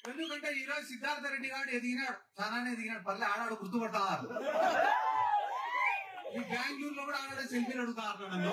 ఎందుకంటే ఈ రోజు సిద్ధార్థ రెడ్డి గారు ఎదిగినాడు చాలానే ఎదిగినాడు పర్లే ఆడాడు గుర్తుపడతారు ఈ బెంగళూరులో కూడా ఆడాడే సెల్ఫీలు అడుగుతారు నన్ను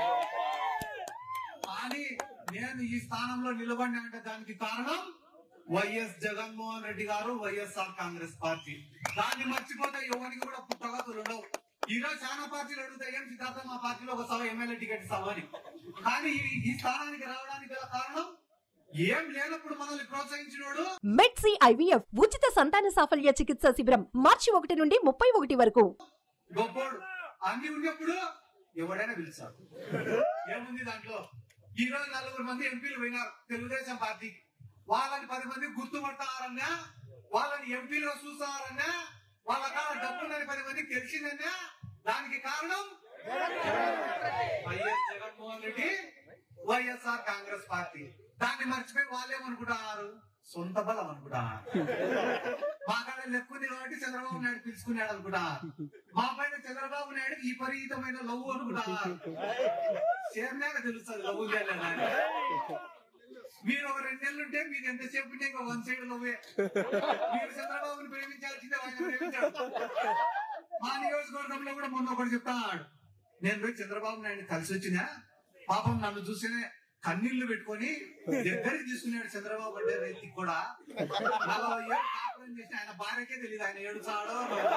కానీ నేను ఈ స్థానంలో నిలబడినా అంటే దానికి కారణం వైఎస్ జగన్మోహన్ రెడ్డి గారు వైఎస్ఆర్ కాంగ్రెస్ పార్టీ దాన్ని మర్చిపోతే ఎవరికి కూడా పుట్టగతులు ఉండవు ఈ రోజు చాలా పార్టీలు అడుగుతాయి ఏం సిద్ధార్థ మా పార్టీలో ఒక సభ ఎమ్మెల్యే టికెట్ ఇస్తామని కానీ ఈ- ఈ స్థానానికి రావడానికి గల కారణం ఏం లేనప్పుడు మనల్ని ప్రోత్సహించినోడు మెడ్సీ ఐవీఎఫ్ ఉచిత సంతాన సాఫల్య చికిత్స శిబిరం మార్చి ఒకటి నుండి ముప్పై ఒకటి వరకు గొప్పోడు అన్ని ఉన్నప్పుడు ఎవడైనా పిలుస్తారు ఏముంది దాంట్లో ఈ రోజు నలుగురు మంది ఎంపీలు పోయినారు తెలుగుదేశం పార్టీకి వాళ్ళని పది మంది గుర్తుపడతారన్నా వాళ్ళని ఎంపీలుగా చూస్తారన్నా వాళ్ళ కాడ డబ్బులని పది మందికి తెలిసిందన్నా దానికి కారణం వైఎస్ జగన్మోహన్ రెడ్డి వైఎస్ఆర్ కాంగ్రెస్ పార్టీ దాన్ని మర్చిపోయి వాళ్ళేమనుకుంటున్నారు సొంత బలం అనుకుంటున్నారు మా కాడ లెక్కుంది కాబట్టి చంద్రబాబు నాయుడు పిలుచుకున్నాడు అనుకుంటా మా పైన చంద్రబాబు నాయుడు ఈ పరిహితమైన లవ్ అనుకుంటా చేరినాక తెలుస్తుంది లవ్ లేదా మీరు ఒక రెండు నెలలు ఉంటే మీరు ఎంతసేపు ఉంటే ఇంకా వన్ సైడ్ లవ్వే మీరు చంద్రబాబుని ప్రేమించాల్సిందే ఆయన ప్రేమించాడు మా నియోజకవర్గంలో కూడా మొన్న ఒకటి చెప్తాడు నేను పోయి చంద్రబాబు నాయుడు కలిసి వచ్చినా పాపం నన్ను చూస్తేనే కన్నీళ్లు పెట్టుకొని దగ్గరికి తీసుకున్నాడు చంద్రబాబు అంటే రైతు కూడా నలభై ఏళ్ళు కాపురం చేసి ఆయన భార్యకే తెలియదు ఆయన ఏడుచాడో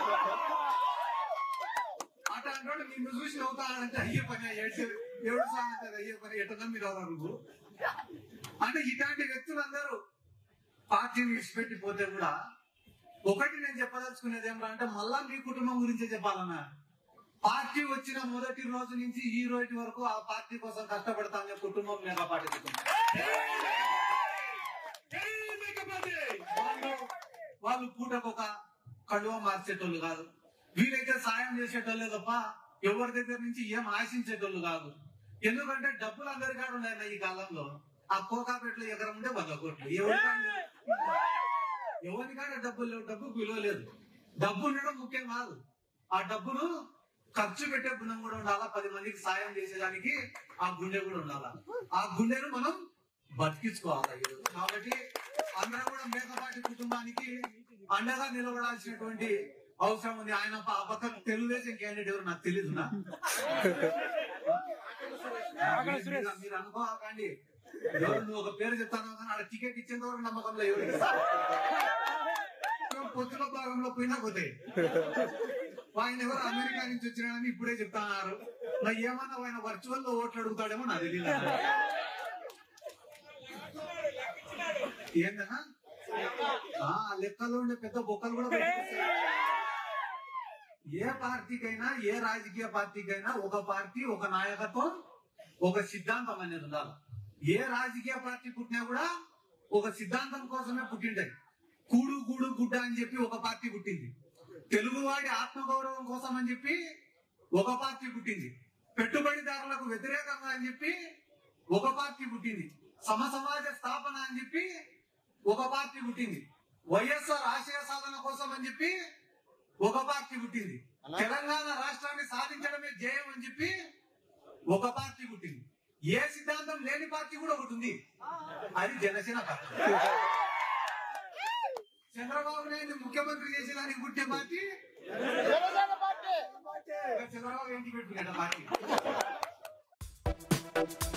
అట్లా అంటాడు నిన్ను చూసి నవ్వుతాడంటే అయ్యే పని ఏడ్చే ఏడుచాడంటే అయ్యే పని ఎట్లా మీరు ఎవరు నువ్వు అంటే ఇట్లాంటి వ్యక్తులందరూ పార్టీని విడిచిపెట్టి పోతే కూడా ఒకటి నేను చెప్పదలుచుకునేది ఏమన్నా అంటే మళ్ళా మీ కుటుంబం గురించే చెప్పాలన్నా పార్టీ వచ్చిన మొదటి రోజు నుంచి ఈ రోజు వరకు ఆ పార్టీ కోసం కష్టపడతానే కుటుంబం మేఘా పార్టీ కుటుంబం వాళ్ళు వాళ్ళు పూటకొక కడువ మార్చేటోళ్ళు కాదు వీలైతే సాయం చేసేటోళ్ళే తప్ప ఎవరి దగ్గర నుంచి ఏం ఆశించేటోళ్ళు కాదు ఎందుకంటే డబ్బులు అందరి కాడ ఉన్నాయి ఈ కాలంలో ఆ కోకాపేటలో ఎకరం ఉంటే వంద కోట్లు ఎవరి కాడ ఎవరి కాడ డబ్బులు లేవు డబ్బుకు విలువ లేదు డబ్బు ఉండడం ముఖ్యం కాదు ఆ డబ్బును ఖర్చు పెట్టే గుణం కూడా ఉండాలా పది మందికి సాయం చేసేదానికి ఆ గుండె కూడా ఉండాలా ఆ గుండెను మనం బతికించుకోవాలి ఈరోజు. కాబట్టి అందరం కూడా మేకపాటి కుటుంబానికి అండగా నిలబడాల్సినటువంటి అవసరం ఉంది ఆయన ప- ఆ పక్క తెలుగుదేశం క్యాండిడేట్ ఎవరు నాకు తెలియదు నా మీరు- మీరు అనుకోకండి ఎవరు నువ్వు ఒక పేరు చెప్తాను కానీ ఆడ టికెట్ ఇచ్చేంత వరకు నమ్మకంలో ఎవరికి పొత్తుల భాగంలో పోయినా పోతాయి ఆయన ఎవరు అమెరికా నుంచి వచ్చినాడని ఇప్పుడే చెప్తున్నారు మరి ఏమన్నా ఆయన వర్చువల్ లో ఓట్లు అడుగుతాడేమో నాకు తెలియదు ఏందన్నా ఆ లెక్కలో ఉండే పెద్ద బొక్కలు కూడా పెట్టేస్తారు. ఏ పార్టీకైనా ఏ రాజకీయ పార్టీకైనా ఒక పార్టీ ఒక నాయకత్వం ఒక సిద్ధాంతం అనేది ఉండాలి ఏ రాజకీయ పార్టీ పుట్టినా కూడా ఒక సిద్ధాంతం కోసమే పుట్టింటాయి కూడు గూడు గుడ్డ అని చెప్పి ఒక పార్టీ పుట్టింది తెలుగువాడి ఆత్మగౌరవం కోసం అని చెప్పి ఒక పార్టీ పుట్టింది పెట్టుబడిదారులకు వ్యతిరేకంగా అని చెప్పి ఒక పార్టీ పుట్టింది సమ సమాజ స్థాపన అని చెప్పి ఒక పార్టీ పుట్టింది వైఎస్ఆర్ ఆశయ సాధన కోసం అని చెప్పి ఒక పార్టీ పుట్టింది తెలంగాణ రాష్ట్రాన్ని సాధించడమే ధ్యేయం అని చెప్పి ఒక పార్టీ పుట్టింది ఏ సిద్ధాంతం లేని పార్టీ కూడా ఒకటి ఉంది అది జనసేన పార్టీ చంద్రబాబు నాయుడు ముఖ్యమంత్రి చేసేదానికి పుట్టిన పార్టీ చంద్రబాబు ఏంటి పెట్టుకున్నాడు పార్టీ